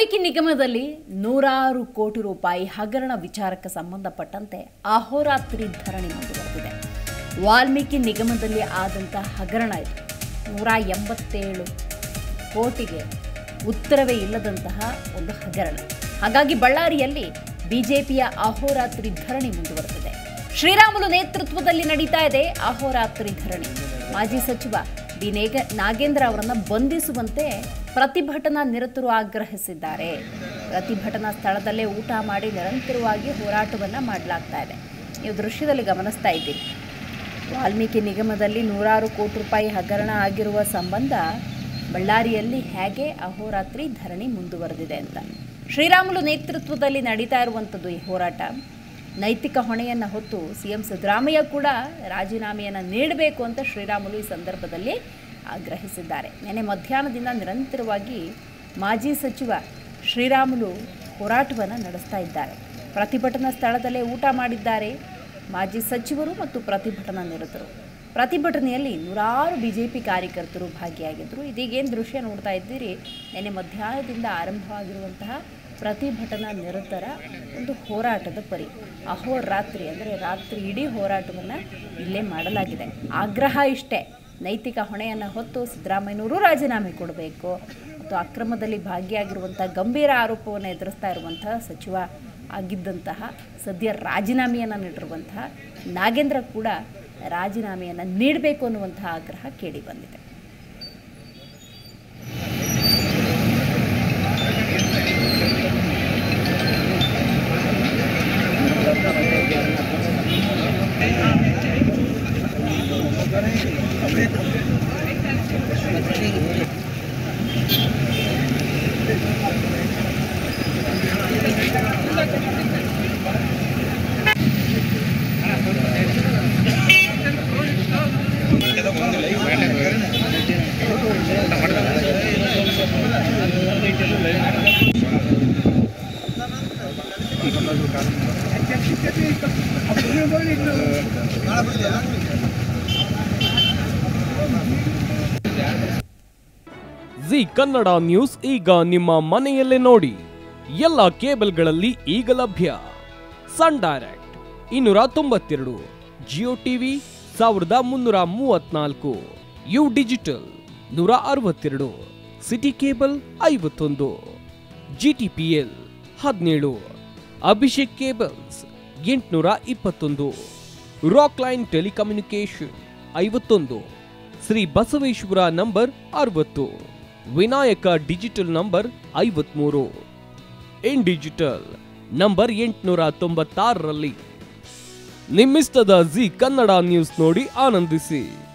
ವಾಲ್ಮೀಕಿ ನಿಗಮದಲ್ಲಿ ನೂರಾರು ಕೋಟಿ ರೂಪಾಯಿ ಹಗರಣ ವಿಚಾರಕ್ಕೆ ಸಂಬಂಧಪಟ್ಟಂತೆ ಅಹೋರಾತ್ರಿ ಧರಣಿ ಮುಂದುವರೆದಿದೆ ವಾಲ್ಮೀಕಿ ನಿಗಮದಲ್ಲಿ ಆದಂಥ ಹಗರಣ ಇದು ನೂರ ಎಂಬತ್ತೇಳು ಕೋಟಿಗೆ ಉತ್ತರವೇ ಇಲ್ಲದಂತಹ ಒಂದು ಹಗರಣ ಹಾಗಾಗಿ ಬಳ್ಳಾರಿಯಲ್ಲಿ ಬಿಜೆಪಿಯ ಅಹೋರಾತ್ರಿ ಧರಣಿ ಮುಂದುವರೆದಿದೆ ಶ್ರೀರಾಮುಲು ನೇತೃತ್ವದಲ್ಲಿ ನಡೀತಾ ಇದೆ ಅಹೋರಾತ್ರಿ ಧರಣಿ ಮಾಜಿ ಸಚಿವ ಡಿ ನೇಗ ನಾಗೇಂದ್ರ ಅವರನ್ನು ಬಂಧಿಸುವಂತೆ ಪ್ರತಿಭಟನಾ ನಿರತರು ಆಗ್ರಹಿಸಿದ್ದಾರೆ ಪ್ರತಿಭಟನಾ ಸ್ಥಳದಲ್ಲೇ ಊಟ ಮಾಡಿ ನಿರಂತರವಾಗಿ ಹೋರಾಟವನ್ನು ಮಾಡಲಾಗ್ತಾ ಇದೆ ನೀವು ದೃಶ್ಯದಲ್ಲಿ ಗಮನಿಸ್ತಾ ಇದ್ದೀರಿ ವಾಲ್ಮೀಕಿ ನಿಗಮದಲ್ಲಿ ನೂರಾರು ಕೋಟಿ ರೂಪಾಯಿ ಹಗರಣ ಆಗಿರುವ ಸಂಬಂಧ ಬಳ್ಳಾರಿಯಲ್ಲಿ ಹೇಗೆ ಅಹೋರಾತ್ರಿ ಧರಣಿ ಮುಂದುವರೆದಿದೆ ಅಂತ ಶ್ರೀರಾಮುಲು ನೇತೃತ್ವದಲ್ಲಿ ನಡೀತಾ ಇರುವಂಥದ್ದು ಈ ಹೋರಾಟ ನೈತಿಕ ಹೊಣೆಯನ್ನು ಹೊತ್ತು ಸಿಎಂ ಸಿದ್ದರಾಮಯ್ಯ ಕೂಡ ರಾಜೀನಾಮೆಯನ್ನು ನೀಡಬೇಕು ಅಂತ ಶ್ರೀರಾಮುಲು ಈ ಸಂದರ್ಭದಲ್ಲಿ ಆಗ್ರಹಿಸಿದ್ದಾರೆ ನಿನ್ನೆ ಮಧ್ಯಾಹ್ನದಿಂದ ನಿರಂತರವಾಗಿ ಮಾಜಿ ಸಚಿವ ಶ್ರೀರಾಮುಲು ಹೋರಾಟವನ್ನು ನಡೆಸ್ತಾ ಇದ್ದಾರೆ ಪ್ರತಿಭಟನಾ ಸ್ಥಳದಲ್ಲೇ ಊಟ ಮಾಡಿದ್ದಾರೆ ಮಾಜಿ ಸಚಿವರು ಮತ್ತು ಪ್ರತಿಭಟನಾ ನಿರತರು ಪ್ರತಿಭಟನೆಯಲ್ಲಿ ನೂರಾರು ಬಿಜೆಪಿ ಕಾರ್ಯಕರ್ತರು ಭಾಗಿಯಾಗಿದ್ದರು ಇದೀಗೇನು ದೃಶ್ಯ ನೋಡ್ತಾ ಇದ್ದೀರಿ ನಿನ್ನೆ ಮಧ್ಯಾಹ್ನದಿಂದ ಆರಂಭವಾಗಿರುವಂತಹ ಪ್ರತಿಭಟನಾ ನಿರತರ ಒಂದು ಹೋರಾಟದ ಪರಿ ಅಹೋರಾತ್ರಿ ಅಂದರೆ ರಾತ್ರಿ ಇಡೀ ಹೋರಾಟವನ್ನು ಇಲ್ಲೇ ಮಾಡಲಾಗಿದೆ ಆಗ್ರಹ ಇಷ್ಟೇ ನೈತಿಕ ಹೊಣೆಯನ್ನು ಹೊತ್ತು ಸಿದ್ದರಾಮಯ್ಯನವರು ರಾಜೀನಾಮೆ ಕೊಡಬೇಕು ಮತ್ತು ಅಕ್ರಮದಲ್ಲಿ ಭಾಗಿಯಾಗಿರುವಂಥ ಗಂಭೀರ ಆರೋಪವನ್ನು ಎದುರಿಸ್ತಾ ಇರುವಂತಹ ಸಚಿವ ಆಗಿದ್ದಂತಹ ಸದ್ಯ ರಾಜೀನಾಮೆಯನ್ನು ನೀಡಿರುವಂತಹ ನಾಗೇಂದ್ರ ಕೂಡ ರಾಜೀನಾಮೆಯನ್ನು ನೀಡಬೇಕು ಅನ್ನುವಂತಹ ಆಗ್ರಹ ಕೇಳಿ ಬಂದಿದೆ ಜಿ ಕನ್ನಡ ನ್ಯೂಸ್ ಈಗ ನಿಮ್ಮ ಮನೆಯಲ್ಲೇ ನೋಡಿ ಎಲ್ಲ ಕೇಬಲ್ಗಳಲ್ಲಿ ಈಗ ಲಭ್ಯ ಸನ್ ಡೈರೆಕ್ಟ್ ಇನ್ನೂರ ತೊಂಬತ್ತೆರಡು ಜಿಯೋ ಟಿವಿ ಸಾವಿರದ ಮುನ್ನೂರ ಮೂವತ್ನಾಲ್ಕು ಯು ಡಿಜಿಟಲ್ ನೂರ ಅರವತ್ತೆರಡು ಸಿಟಿ ಕೇಬಲ್ ಐವತ್ತೊಂದು ಜಿ ಟಿ ಪಿ ಎಲ್ ಹದಿನೇಳು ಅಭಿಷೇಕ್ ಕೇಬಲ್ಸ್ ಎಂಟುನೂರ ಇಪ್ಪತ್ತೊಂದು ರಾಕ್ ಲೈನ್ ಟೆಲಿಕಮ್ಯುನಿಕೇಶನ್ ಐವತ್ತೊಂದು ಶ್ರೀ ಬಸವೇಶ್ವರ ನಂಬರ್ ಅರವತ್ತು ವಿನಾಯಕ ಡಿಜಿಟಲ್ ನಂಬರ್ ಐವತ್ಮೂರು ಇನ್ ಡಿಜಿಟಲ್ ನಂಬರ್ ಎಂಟುನೂರ ತೊಂಬತ್ತಾರರಲ್ಲಿ ನಿಮ್ಮಿಸ್ತದ ಜಿ ಕನ್ನಡ ನ್ಯೂಸ್ ನೋಡಿ ಆನಂದಿಸಿ